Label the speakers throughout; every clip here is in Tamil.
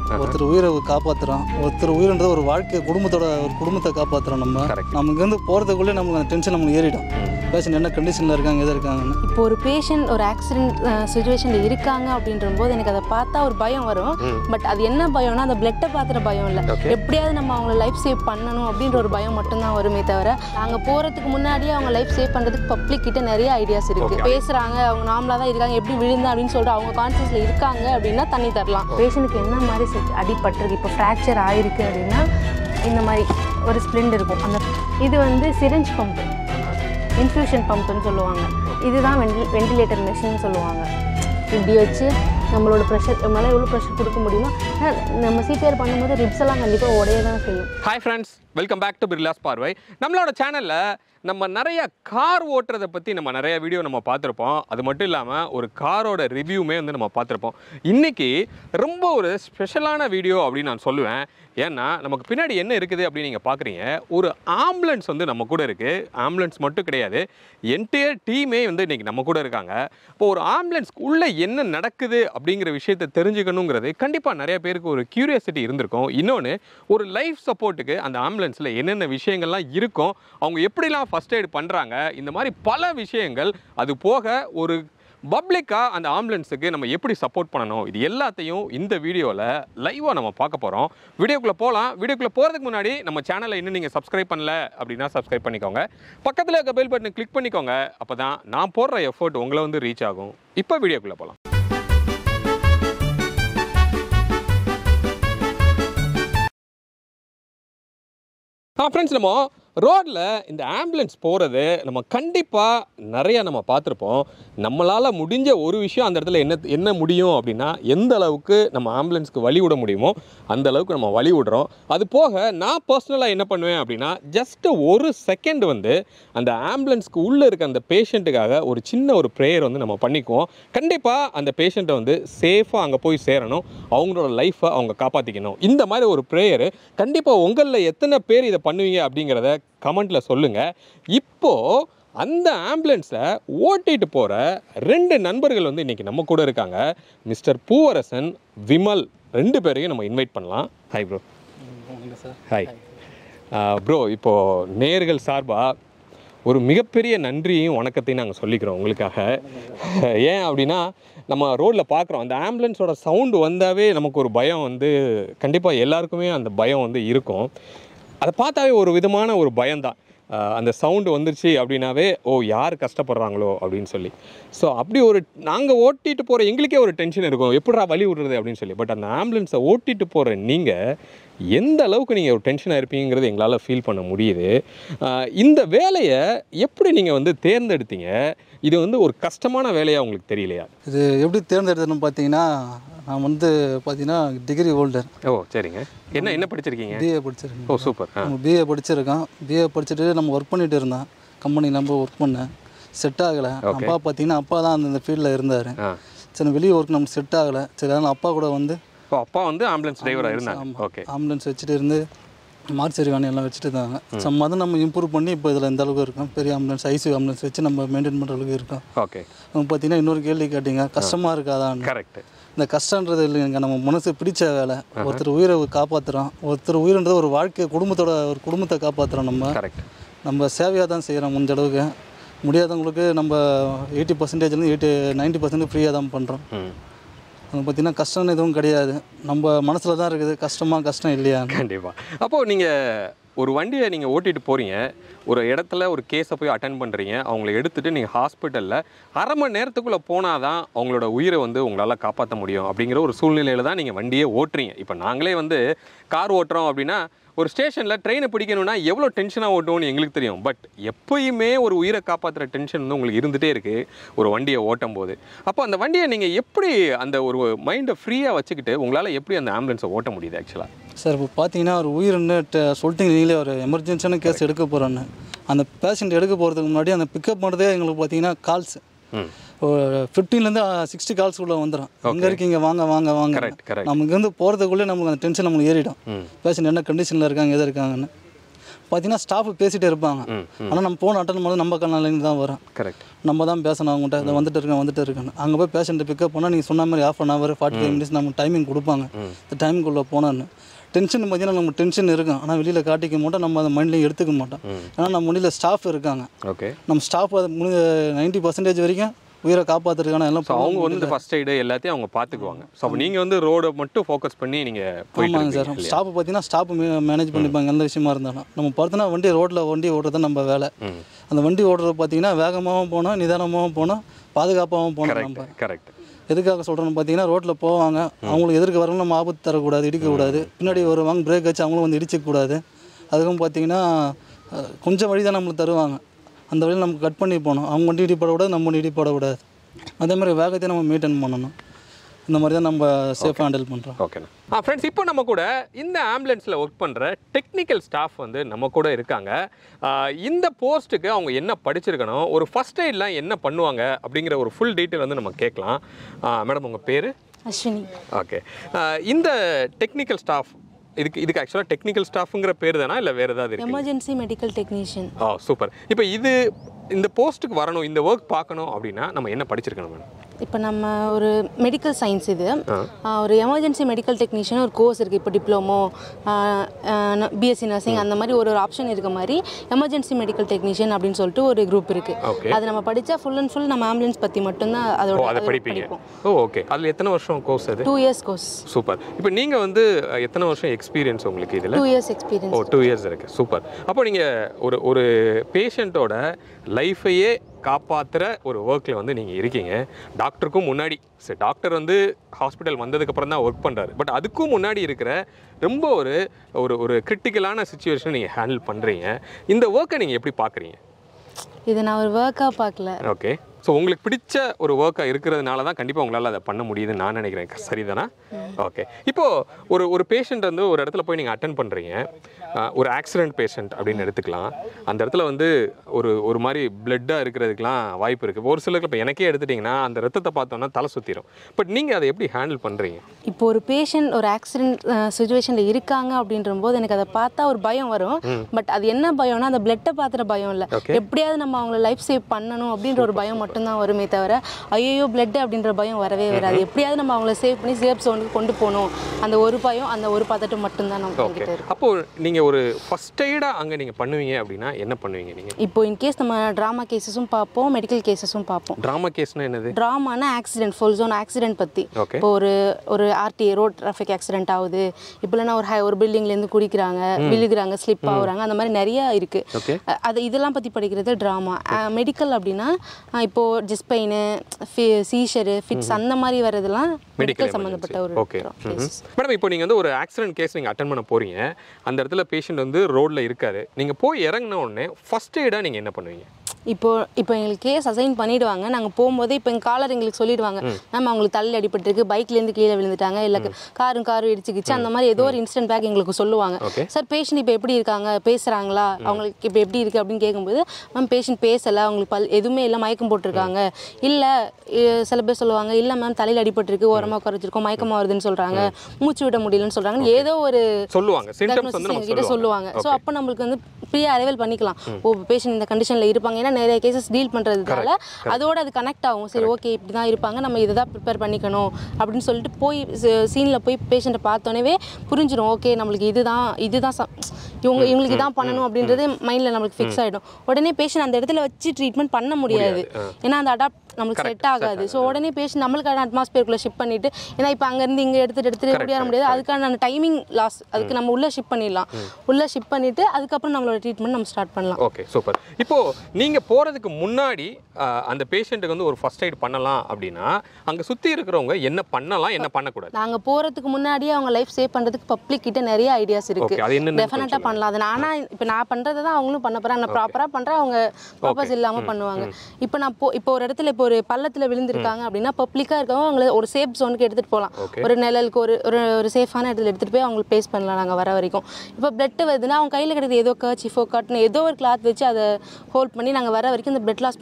Speaker 1: ஒருத்தர் உயிரை காப்பாற்றுறோம் ஒருத்தர் உயிர்ன்றது ஒரு வாழ்க்கை குடும்பத்தோட ஒரு குடும்பத்தை காப்பாற்றுறோம் நம்ம
Speaker 2: Correct.
Speaker 1: நம்ம இங்கேருந்து போகிறதுக்குள்ளே நமக்கு அந்த டென்ஷன் நமக்கு ஏறிடும் பேஷண்ட் என்ன கண்டிஷனில் இருக்காங்க எது இருக்காங்கன்னு
Speaker 3: இப்போ ஒரு பேஷண்ட் ஒரு ஆக்சிடென்ட் சுச்சுவேஷனில் இருக்காங்க அப்படின்ற போது எனக்கு அதை பார்த்தா ஒரு பயம் வரும்
Speaker 2: ம்.
Speaker 3: பட் அது என்ன பயம்னா அந்த பிளட்டை பார்த்துற பயம் இல்லை
Speaker 2: Okay.
Speaker 3: எப்படியாவது நம்ம அவங்கள லைஃப் சேவ் பண்ணணும் அப்படின்ற ஒரு பயம் மட்டும்தான் வருமே தவிர நாங்கள் போகிறதுக்கு முன்னாடியே அவங்க லைஃப் சேவ் பண்ணுறதுக்கு பப்ளிக் கிட்ட நிறைய ஐடியாஸ் இருக்குது
Speaker 2: Okay.
Speaker 3: பேசுகிறாங்க அவங்க நார்மலாக தான் இருக்காங்க எப்படி விழுந்தா அப்படின்னு சொல்லிட்டு அவங்க கான்சியஸில் இருக்காங்க அப்படின்னா தண்ணி தரலாம் பேஷண்ட்டுக்கு என்ன மாதிரி சி- அடிபட்டிருக்கு இப்போ ஃப்ராக்சர் ஆயிருக்கு அப்படின்னா இந்த மாதிரி ஒரு ஸ்ப்ளிண்ட் இருக்கும் அந்த இது வந்து சிரஞ்ச் பம்ப் இன்ஃப்யூஷன் பம்ப்னு சொல்லுவாங்க இதுதான் வெண்டி வெண்டிலேட்டர் மெஷின் சொல்லுவாங்க இப்படி வச்சு நம்மளோட ப்ரெஷர் நம்மளால் எவ்வளோ ப்ரெஷர் கொடுக்க முடியுமோ ஆனா, நம்ம சிபிஆர் பண்ணும்போது ரிப்ஸ் எல்லாம் கண்டிப்பாக உடைய தான் செய்யும்
Speaker 2: hi friends welcome back to பிர்லாஸ் பார்வை நம்மளோட சேனலில் நம்ம நிறைய கார் ஓட்டுறதை பற்றி நம்ம நிறைய வீடியோ நம்ம பார்த்துருப்போம் அது மட்டும் இல்லாமல் ஒரு காரோட ரிவ்யூமே வந்து நம்ம பார்த்துருப்போம் இன்றைக்கி ரொம்ப ஒரு ஸ்பெஷலான வீடியோ அப்படின்னு நான் சொல்லுவேன் ஏன்னா நமக்கு பின்னாடி என்ன இருக்குது அப்படின்னு நீங்கள் பார்க்குறீங்க ஒரு ஆம்புலன்ஸ் வந்து நம்ம கூட இருக்குது ஆம்புலன்ஸ் மட்டும் கிடையாது என்டையர் டீமே வந்து இன்றைக்கி நம்ம கூட இருக்காங்க இப்போ ஒரு ஆம்புலன்ஸ் உள்ளே என்ன நடக்குது அப்படிங்கிற விஷயத்தை தெரிஞ்சுக்கணுங்கிறது கண்டிப்பாக நிறைய பேருக்கு ஒரு கியூரியாசிட்டி இருந்திருக்கும் இன்னொன்று ஒரு லைஃப் சப்போர்ட்டுக்கு அந்த ஆம்புலன்ஸில் என்னென்ன விஷயங்கள்லாம் இருக்கும் அவங்க எப்படிலாம் ஃபஸ்ட் எய்ட் பண்ணுறாங்க இந்த மாதிரி பல விஷயங்கள் அது போக ஒரு பப்ளிக்காக அந்த ஆம்புலன்ஸுக்கு நம்ம எப்படி சப்போர்ட் பண்ணணும் இது எல்லாத்தையும் இந்த வீடியோவில் லைவாக நம்ம பார்க்க போகிறோம் வீடியோக்குள்ளே போகலாம் வீடியோக்குள்ளே போகிறதுக்கு முன்னாடி நம்ம சேனலை இன்னும் நீங்கள் சப்ஸ்கிரைப் பண்ணல அப்படின்னா சப்ஸ்கிரைப் பண்ணிக்கோங்க பக்கத்தில் இருக்க பெல் பட்டனை கிளிக் பண்ணிக்கோங்க அப்போ தான் நான் போடுற எஃபர்ட் உங்களை வந்து ரீச் ஆகும் இப்போ வீடியோக்குள்ளே போகலாம் ஆ ஃப்ரெண்ட்ஸ் நம்ம ரோட்டில் இந்த ஆம்புலன்ஸ் போகிறது நம்ம கண்டிப்பாக நிறையா நம்ம பார்த்துருப்போம் நம்மளால் முடிஞ்ச ஒரு விஷயம் அந்த இடத்துல என்ன என்ன முடியும் அப்படின்னா எந்த அளவுக்கு நம்ம ஆம்புலன்ஸ்க்கு வழி விட முடியுமோ அந்த அளவுக்கு நம்ம வழி விடுறோம் அது போக நான் பர்சனலாக என்ன பண்ணுவேன் அப்படின்னா ஜஸ்ட் ஒரு செகண்ட் வந்து அந்த ஆம்புலன்ஸ்க்கு உள்ளே இருக்க அந்த பேஷண்ட்டுக்காக ஒரு சின்ன ஒரு ப்ரேயர் வந்து நம்ம பண்ணிக்குவோம் கண்டிப்பாக அந்த பேஷண்ட்டை வந்து சேஃபாக அங்கே போய் சேரணும் அவங்களோட லைஃப்பை அவங்க காப்பாற்றிக்கணும் இந்த மாதிரி ஒரு ப்ரேயரு கண்டிப்பாக உங்களில் எத்தனை பேர் இதை பண்ணுவீங்க அப்படிங்கிறத கமெண்ட்டில் சொல்லுங்கள் இப்போது அந்த ஆம்புலன்ஸை ஓட்டிட்டு போகிற ரெண்டு நண்பர்கள் வந்து இன்றைக்கி நம்ம கூட இருக்காங்க மிஸ்டர் பூவரசன் விமல் ரெண்டு பேரையும் நம்ம இன்வைட் பண்ணலாம் hi bro
Speaker 1: sir
Speaker 2: hi bro இப்போது நேர்கள் சார்பாக ஒரு மிகப்பெரிய நன்றியையும் வணக்கத்தையும் நாங்கள் சொல்லிக்கிறோம் உங்களுக்காக ஏன் அப்படின்னா நம்ம ரோட்டில் பார்க்குறோம் அந்த ஆம்புலன்ஸோட சவுண்டு வந்தாவே நமக்கு ஒரு பயம் வந்து கண்டிப்பாக எல்லாருக்குமே அந்த பயம் வந்து இருக்கும் அதை பார்த்தாவே ஒரு விதமான ஒரு பயம்தான் அஹ் அந்த சவுண்டு வந்துருச்சு அப்படின்னாவே ஓ யார் கஷ்டப்படுறாங்களோ அப்படின்னு சொல்லி ஸோ அப்படி ஒரு நாங்கள் ஓட்டிட்டு போகிற எங்களுக்கே ஒரு டென்ஷன் இருக்கும் எப்படிடா வழி விடுறது அப்படின்னு சொல்லி பட் அந்த ஆம்புலன்ஸை ஓட்டிட்டு போகிற நீங்கள் எந்த அளவுக்கு நீங்கள் ஒரு டென்ஷனாக இருப்பீங்கிறது எங்களால் ஃபீல் பண்ண முடியுது அஹ் இந்த வேலையை எப்படி நீங்கள் வந்து தேர்ந்தெடுத்தீங்க இது வந்து ஒரு கஷ்டமான வேலையாக உங்களுக்கு தெரியலையா
Speaker 1: இது எப்படி தேர்ந்தெடுத்ததுன்னு பார்த்தீங்கன்னா நான் வந்து பார்த்தீங்கன்னா டிகிரி ஹோல்டர்
Speaker 2: ஓ சரிங்க என்ன என்ன படிச்சிருக்கீங்க
Speaker 1: பிஏ படிச்சிருக்கேன்
Speaker 2: ஓ சூப்பர் ஆ
Speaker 1: நம்ம பிஏ படிச்சிருக்கோம் பிஏ படிச்சுட்டு நம்ம ஒர்க் பண்ணிட்டு இருந்தோம் கம்பெனி நம்ம ஒர்க் பண்ணேன் செட் ஆகலை அப்பா பார்த்தீங்கன்னா அப்பா தான் அந்த ஃபீல்டில் இருந்தார்
Speaker 2: ஆ
Speaker 1: சரி வெளியே ஒர்க் நமக்கு செட் ஆகலை சரி அதனால் அப்பா கூட வந்து
Speaker 2: ஓ அப்பா வந்து ஆம்புலன்ஸ் டிரைவராக இருந்தாங்க ஓகே
Speaker 1: ஆம்புலன்ஸ் வச்சுட்டு இருந்து மார்ச்சரி வேன் எல்லாம் வச்சுட்டு இருந்தாங்க சம் அதை நம்ம இம்ப்ரூவ் பண்ணி இப்போ இதில் இந்த அளவுக்கு இருக்கோம் பெரிய ஆம்புலன்ஸ் ஐசியூ ஆம்புலன்ஸ் வச்சு நம்ம மெயின்டைன் பண்ணுற அளவுக்கு இருக்கோம்
Speaker 2: ஓகே
Speaker 1: அவங்க பார்த்தீங்கன்னா இன்னொரு கேள்வி கேட்டீங்க கஷ்டமாக இருக்காதான்னு
Speaker 2: கரெக்ட்
Speaker 1: இந்த கஷ்டன்றது இல்லைங்க நம்ம மனசு பிடிச்ச வேலை ஒருத்தர் உயிரை காப்பாற்றுறோம் ஒருத்தர் உயிர்ன்றது ஒரு வாழ்க்கை குடும்பத்தோட ஒரு குடும்பத்தை காப்பாற்றுறோம் நம்ம
Speaker 2: கரெக்ட்
Speaker 1: நம்ம சேவையாக தான் செய்கிறோம் முடிஞ்ச அளவுக்கு முடியாதவங்களுக்கு நம்ம எயிட்டி பர்சன்டேஜ்லேருந்து எயிட்டி நைன்ட்டி பர்சன்ட் ஃப்ரீயாக தான் பண்ணுறோம்
Speaker 2: ம்
Speaker 1: அது பார்த்திங்கன்னா கஷ்டம்னு எதுவும் கிடையாது நம்ம மனசில் தான் இருக்குது கஷ்டமாக கஷ்டம் இல்லையா
Speaker 2: கண்டிப்பாக அப்போது நீங்கள் ஒரு வண்டியை நீங்கள் ஓட்டிட்டு போகிறீங்க ஒரு இடத்துல ஒரு கேஸை போய் அட்டன் பண்ணுறீங்க அவங்கள எடுத்துகிட்டு நீங்கள் ஹாஸ்பிட்டலில் அரை மணி நேரத்துக்குள்ளே போனால் தான் அவங்களோட உயிரை வந்து உங்களால் காப்பாற்ற முடியும் அப்படிங்கிற ஒரு சூழ்நிலையில் தான் நீங்கள் வண்டியை ஓட்டுறீங்க இப்போ நாங்களே வந்து கார் ஓட்டுறோம் அப்படின்னா ஒரு ஸ்டேஷனில் ட்ரெயினை பிடிக்கணும்னா எவ்வளோ டென்ஷனாக ஓட்டுவோம்னு எங்களுக்கு தெரியும் பட் எப்பயுமே ஒரு உயிரை காப்பாற்றுற டென்ஷன் வந்து உங்களுக்கு இருந்துகிட்டே இருக்குது ஒரு வண்டியை ஓட்டும் போது அப்போ அந்த வண்டியை நீங்கள் எப்படி அந்த ஒரு மைண்டை ஃப்ரீயாக வச்சுக்கிட்டு உங்களால் எப்படி அந்த ஆம்புலன்ஸை ஓட்ட முடியுது ஆக்சுவலாக
Speaker 1: சார் இப்போ பார்த்தீங்கன்னா ஒரு உயிர்னு ட- சொல்லிட்டீங்க நீங்களே ஒரு எமர்ஜென்சியான கேஸ் எடுக்க போகிறோன்னு அந்த பேஷண்ட் எடுக்க போகிறதுக்கு முன்னாடி அந்த பிக்கப் பண்ணுறதே எங்களுக்கு பார்த்தீங்கன்னா கால்ஸ்
Speaker 2: ம்
Speaker 1: ஃபிஃப்டீன்லேருந்து சிக்ஸ்டி கால்ஸ் உள்ள வந்துடும் எங்கே இருக்கீங்க வாங்க வாங்க வாங்க
Speaker 2: கரெக்ட் கரெக்ட்
Speaker 1: நம்ம இங்கேருந்து போகிறதுக்குள்ளே நமக்கு அந்த டென்ஷன் நமக்கு ஏறிடும்
Speaker 2: ம்
Speaker 1: பேஷண்ட் என்ன கண்டிஷனில் இருக்காங்க எது இருக்காங்கன்னு பார்த்தீங்கன்னா ஸ்டாஃப் பேசிகிட்டே இருப்பாங்க
Speaker 2: ம் ம்
Speaker 1: ஆனால் நம்ம ஃபோன் அட்டன் பண்ணி நம்ம கண்ணாலேருந்து தான் வரும்
Speaker 2: கரெக்ட்
Speaker 1: நம்ம தான் பேசணும் அவங்ககிட்ட இதை வந்துட்டு இருக்கேன் வந்துட்டு இருக்கேன் அங்கே போய் பேஷண்ட்டை பிக்கப் பண்ணால் நீங்கள் சொன்ன மாதிரி half an hour forty five minutes நமக்கு டைமிங் கொடுப்பாங்க இந்த டைமுக்குள்ளே போனோன்னு டென்ஷன் பார்த்தீங்கன்னா நம்ம டென்ஷன் இருக்கும் ஆனால் வெளியில் காட்டிக்க மாட்டோம் நம்ம அதை மைண்ட்லேயும் எடுத்துக்க மாட்டோம் ஏன்னா நம்ம முன்னில் ஸ்டாஃப் இருக்காங்க
Speaker 2: ஓகே
Speaker 1: நம்ம ஸ்டாஃப் அது முடிஞ்ச நைன்ட்டி பர்சன்டேஜ் வரைக்கும் உயிரை காப்பாற்றுறதுக்கான எல்லாம்
Speaker 2: ஸோ அவங்க வந்து இந்த ஃபர்ஸ்ட் எய்டு எல்லாத்தையும் அவங்க பார்த்துக்குவாங்க ஸோ அப்போ நீங்கள் வந்து ரோடை மட்டும் ஃபோக்கஸ் பண்ணி நீங்கள் போயிட்டு
Speaker 1: ஆமாங்க சார்
Speaker 2: இருக்கீங்க
Speaker 1: ஸ்டாப் பார்த்தீங்கன்னா ஸ்டாப் மேனேஜ் பண்ணிப்பாங்க எந்த விஷயமா இருந்தாலும் நம்ம பார்த்தோன்னா வண்டி ரோட்டில் வண்டி ஓட்டுறது நம்ம வேலை
Speaker 2: ம்
Speaker 1: அந்த வண்டி ஓட்டுறது பார்த்தீங்கன்னா வேகமாகவும் போனோம் நிதானமாகவும் போனோம் பாதுகாப்பாகவும் போனோம் நம்ம
Speaker 2: கரெக்ட் கரெக்ட்
Speaker 1: எதுக்காக சொல்கிறேன்னு பார்த்தீங்கன்னா ரோட்டில் போவாங்க அவங்களுக்கு எதிர்க்க வரவங்க நம்ம ஆபத்து தரக்கூடாது இடிக்கக்கூடாது பின்னாடி வருவாங்க பிரேக் வச்சு அவங்களும் வந்து இடிச்சிக்கக்கூடாது அதுக்கும் பார்த்தீங்கன்னா அஹ், கொஞ்சம் வழி தான் நம்மளுக்கு தருவாங்க அந்த வழியில் நம்ம கட் பண்ணி போகணும் அவங்க வண்டி இடிப்படக்கூடாது நம்ம வண்டி இடிப்படக்கூடாது அதே மாதிரி வேகத்தையும் நம்ம மெயின்டைன் பண்ணணும் இந்த மாதிரி தான் நம்ம சேஃபாக ஹேண்டில் பண்ணுறோம்
Speaker 2: ஓகேண்ணா ஆ ஃப்ரெண்ட்ஸ் இப்போ நம்ம கூட இந்த ஆம்புலன்ஸில் ஒர்க் பண்ணுற டெக்னிக்கல் ஸ்டாஃப் வந்து நம்ம கூட இருக்காங்க ஆ, இந்த போஸ்ட்டுக்கு அவங்க என்ன படிச்சிருக்கணும் ஒரு ஃபர்ஸ்ட் எய்ட்லாம் என்ன பண்ணுவாங்க அப்படிங்கிற ஒரு ஃபுல் டீட்டெயில் வந்து நம்ம கேட்கலாம் மேடம் உங்கள் பேர்
Speaker 3: அஸ்வினி
Speaker 2: ஓகே இந்த டெக்னிக்கல் ஸ்டாஃப் இதுக்கு இதுக்கு ஆக்சுவலாக டெக்னிக்கல் ஸ்டாஃப்ங்கிற பேர் தானா இல்லை வேறு ஏதாவது இருக்கு
Speaker 3: எமர்ஜென்சி மெடிக்கல் டெக்னீஷியன்
Speaker 2: ஆ சூப்பர் இப்போ இது இந்த போஸ்ட்டுக்கு வரணும் இந்த ஒர்க் பார்க்கணும் அப்படின்னா நம்ம என்ன படிச்சிருக்கணும் மேடம்
Speaker 3: இப்போ நம்ம ஒரு மெடிக்கல் சயின்ஸ் இது ஆ, ஒரு எமர்ஜென்சி மெடிக்கல் டெக்னீஷியன் ஒரு கோர்ஸ் இருக்குது இப்போ டிப்ளமோ பிஎஸ்சி நர்சிங் அந்த மாதிரி ஒரு ஒரு ஆப்ஷன் இருக்க மாதிரி எமர்ஜென்சி மெடிக்கல் டெக்னீஷியன் அப்படின்னு சொல்லிட்டு ஒரு குரூப் இருக்குது
Speaker 2: Okay.
Speaker 3: அது நம்ம படித்தா ஃபுல் அண்ட் ஃபுல் நம்ம ஆம்புலன்ஸ் பற்றி மட்டும்தான்
Speaker 2: ஓ
Speaker 3: அதோட
Speaker 2: அதை
Speaker 3: அதோட
Speaker 2: படிப்பீங்க
Speaker 3: படிப்போம்
Speaker 2: ஓ ஓகே அதில் எத்தனை வருஷம் கோர்ஸ் அது
Speaker 3: டூ இயர்ஸ் கோர்ஸ்
Speaker 2: சூப்பர் இப்போ நீங்கள் வந்து அஹ், எத்தனை வருஷம் எக்ஸ்பீரியன்ஸ் உங்களுக்கு இதில்
Speaker 3: டூ இயர்ஸ்
Speaker 2: ஓ
Speaker 3: எக்ஸ்பீரியன்ஸ்
Speaker 2: டூ இயர்ஸ் இருக்கு சூப்பர் அப்போ நீங்கள் ஒரு ஒரு பேஷண்ட்டோட லைஃபையே காப்பாற்றுற ஒரு ஒர்க்கில் வந்து நீங்கள் இருக்கீங்க டாக்டருக்கும் முன்னாடி சரி டாக்டர் வந்து ஹாஸ்பிட்டல் வந்ததுக்கப்புறம் தான் ஒர்க் பண்ணுறாரு பட் அதுக்கும் முன்னாடி இருக்கிற ரொம்ப ஒரு ஒரு ஒரு கிரிட்டிக்கலான சுச்சுவேஷனை நீங்கள் ஹேண்டில் பண்ணுறீங்க இந்த ஒர்க்கை நீங்கள் எப்படி பார்க்குறீங்க
Speaker 3: இது நான் ஒரு ஒர்க்காக பார்க்கல
Speaker 2: ஓகே ஸோ உங்களுக்கு பிடிச்ச ஒரு ஒர்க்காக இருக்கிறதுனால தான் கண்டிப்பாக உங்களால் அதை பண்ண முடியுதுன்னு நான் நினைக்கிறேன் சரிதானா ஓகே இப்போது ஒரு ஒரு பேஷண்ட் வந்து ஒரு இடத்துல போய் நீங்கள் அட்டன் பண்ணுறீங்க ஒரு ஆக்சிடென்ட் பேஷண்ட் அப்படின்னு எடுத்துக்கலாம் அந்த இடத்துல வந்து ஒரு ஒரு மாதிரி பிளட்டாக இருக்கிறதுக்கெலாம் வாய்ப்பு இருக்குது ஒரு சிலருக்கு இப்போ எனக்கே எடுத்துட்டிங்கன்னா அந்த ரத்தத்தை பார்த்தோன்னா தலை சுற்றிடும் பட் நீங்கள் அதை எப்படி ஹேண்டில் பண்ணுறீங்க
Speaker 3: இப்போ ஒரு பேஷண்ட் ஒரு ஆக்சிடென்ட் சுச்சுவேஷனில் இருக்காங்க அப்படின்ற போது எனக்கு அதை பார்த்தா ஒரு பயம் வரும் பட் அது என்ன பயம்னா அந்த பிளட்டை பார்த்துற பயம் இல்லை எப்படியாவது நம்ம அவங்கள லைஃப் சேவ் பண்ணணும் அப்படின்ற ஒரு பயம் மட்டும்தான் வருமே தவிர ஐயோ பிளட் அப்படின்ற பயம் வரவே வராது எப்படியாவது நம்ம அவங்கள சேவ் பண்ணி சேஃப் ஜோனுக்கு கொண்டு போகணும் அந்த ஒரு பயம் அந்த ஒரு பதட்டம் மட்டும்தான் நம்ம
Speaker 2: ஓகே
Speaker 3: கிட்ட இருக்கு
Speaker 2: அப்போது நீங்கள் ஒரு ஃபஸ்ட் எய்டாக அங்கே நீங்கள் பண்ணுவீங்க அப்படின்னா என்ன பண்ணுவீங்க நீங்கள்
Speaker 3: இப்போ இன்கேஸ் நம்ம ட்ராமா கேசஸும் பார்ப்போம் மெடிக்கல் கேசஸும் பார்ப்போம்
Speaker 2: ட்ராமா கேஸ்னால் என்னது
Speaker 3: ட்ராமானா ஆக்சிடென்ட் ஃபுல் ஜோன் ஆக்சிடென்ட் பற்றி
Speaker 2: Okay.
Speaker 3: இப்போ ஒரு ஒரு ஆர்டிஏ ரோட் டிராஃபிக் ஆக்சிடென்ட் ஆகுது இப்போ இல்லைன்னா ஒரு ஹை ஒரு buildingல-இருந்து குடிக்கிறாங்க விழுகுறாங்க ஸ்லிப் ஆகுறாங்க அந்த மாதிரி நிறைய இருக்கு
Speaker 2: Okay.
Speaker 3: அ- அது இதெல்லாம் பற்றி படிக்கிறது ட்ராமா மெடிக்கல் அப்படின்னா அஹ் இப்போ ஜெஸ்ட் பெயின் சீஷரு ஃபிட்ஸ் அந்த மாதிரி வர்றதெல்லாம் மெடிக்கல் சம்மந்தப்பட்ட ஒரு
Speaker 2: ஓகே
Speaker 3: cases.
Speaker 2: மேடம் இப்போ நீங்கள் வந்து ஒரு ஆக்சிடென்ட் கேஸ் நீங்கள் அட்டன் பண்ண போறீங்க அந்த இடத்துல பேஷண்ட் வந்து ரோட்டில் இருக்காரு நீங்கள் போய் இறங்கின உடனே ஃபர்ஸ்ட் எய்டாக நீங்கள் என்ன பண்ணுவீங்க
Speaker 3: இப்போ இப்போ எங்களுக்கு கேஸ் அசைன் பண்ணிடுவாங்க நாங்கள் போகும்போது இப்போ எங்கள் காலர் எங்களுக்கு சொல்லிடுவாங்க மேம் அவங்களுக்கு தள்ளி அடிபட்டிருக்கு பைக்லேருந்து கீழே விழுந்துட்டாங்க இல்லை காரும் காரும் இடிச்சுக்கிச்சு அந்த மாதிரி ஏதோ ஒரு இன்சிடென்ட் பேக் எங்களுக்கு சொல்லுவாங்க
Speaker 2: Okay.
Speaker 3: சார் பேஷண்ட் இப்போ எப்படி இருக்காங்க பேசுகிறாங்களா அவங்களுக்கு இப்போ எப்படி இருக்குது அப்படின்னு கேட்கும்போது மேம் பேஷண்ட் பேசலை அவங்களுக்கு பல் எதுவுமே இல்லை மயக்கம் போட்டிருக்காங்க இல்லை சில பேர் சொல்லுவாங்க இல்லை மேம் தலையில் அடிபட்டிருக்கு ஓரமாக குறைச்சிருக்கோம் மயக்கமாக வருதுன்னு சொல்கிறாங்க மூச்சு விட முடியலன்னு சொல்கிறாங்க ஏதோ ஒரு
Speaker 2: சொல்லுவாங்க சிம்டம்ஸ் வந்து
Speaker 3: diagnosis
Speaker 2: நம்ம
Speaker 3: எங்ககிட்ட
Speaker 2: சொல்லுவாங்க
Speaker 3: சொல்லுவாங்க ஸோ அப்போ நம்மளுக்கு வந்து ஃப்ரீயாக அரைவல் பண்ணிக்கலாம் ஓ பேஷண்ட் இந்த கண்டிஷனில் இருப்பாங்க ஏன்னா நிறைய கேசஸ் டீல் பண்ணுறதுனால அதோட அது கனெக்ட் ஆகும் சரி ஓகே இப்படி தான் இருப்பாங்க நம்ம இதை தான் ப்ரிப்பேர் பண்ணிக்கணும் அப்படின்னு சொல்லிட்டு போய் சீனில் போய் பேஷண்ட்டை பார்த்தோன்னே புரிஞ்சிடும் ஓகே நம்மளுக்கு இதுதான் இதுதான் ச- இவங்க இவங்களுக்கு இதான் பண்ணணும் அப்படின்றது மைண்டில் நம்மளுக்கு ஃபிக்ஸ் ஆகிடும் உடனே பேஷண்ட் அந்த இடத்துல வச்சு ட்ரீட்மெண்ட் பண்ண முடியாது ஏன்னா அந்த அடாப்ட் நம்மளுக்கு செட் ஆகாது ஸோ உடனே பேஷண்ட் நம்மளுக்கான அட்மாஸ்பியருக்குள்ளே ஷிப் பண்ணிட்டு ஏன்னா இப்போ அங்கேருந்து இங்கே எடுத்துட்டு எடுத்துட்டு ஓடியார முடியாது அதுக்கான டைமிங் லாஸ் அதுக்கு நம்ம உள்ள ஷிப் பண்ணிடலாம் உள்ள ஷிப் பண்ணிட்டு அதுக்கப்புறம் நம்மளோட ட்ரீட்மெண்ட் நம்ம ஸ்டார்ட் பண்ணலாம்
Speaker 2: ஓகே சூப்பர் இப்போ நீங்க போறதுக்கு முன்னாடி ஆஹ், அந்த பேஷண்ட்டுக்கு வந்து ஒரு ஃபர்ஸ்ட் எய்ட் பண்ணலாம் அப்படின்னா அங்க சுத்தி இருக்கிறவங்க என்ன பண்ணலாம் என்ன பண்ணக்கூடாது
Speaker 3: நாங்கள் போகிறதுக்கு முன்னாடியே அவங்க லைஃப் சேவ் பண்ணுறதுக்கு பப்ளிக் கிட்ட நிறைய ஐடியாஸ் இருக்கு
Speaker 2: ஓகே அது என்னென்ன
Speaker 3: டெஃபினட்டாக பண்ணலாம் அது நானா இப்போ நான் பண்ணுறதை தான் அவங்களும் பண்ண போகிறாங்க நான் ப்ராப்பராக பண்ணுறேன் அவங்க பர்பஸ் இல்லாமல் பண்ணுவாங்க இப்போ நான் போ இப்போ ஒரு இடத்துல இப்போ ஒரு பள்ளத்தில் விழுந்திருக்காங்க அப்படின்னா பப்ளிக்காக இருக்கவங்க அவங்கள ஒரு சேஃப் ஜோனுக்கு எடுத்துகிட்டு போகலாம்
Speaker 2: Okay.
Speaker 3: ஒரு நிழலுக்கு ஒரு ஒரு ஒரு சேஃபான இடத்துல எடுத்துகிட்டு போய் அவங்களுக்கு ப்ளேஸ் பண்ணலாம் நாங்கள் வர வரைக்கும் இப்போ பிளட் வருதுன்னா அவங்க கையில் கிடைக்கிற ஏதோ கர்ச்சிஃபோ கட்னு ஏதோ ஒரு கிளாத் வச்சு அதை ஹோல்ட் பண்ணி நாங்கள் வர வரைக்கும் இந்த பிளட் லாஸ் பண்ணுறதை ஸ்டாப்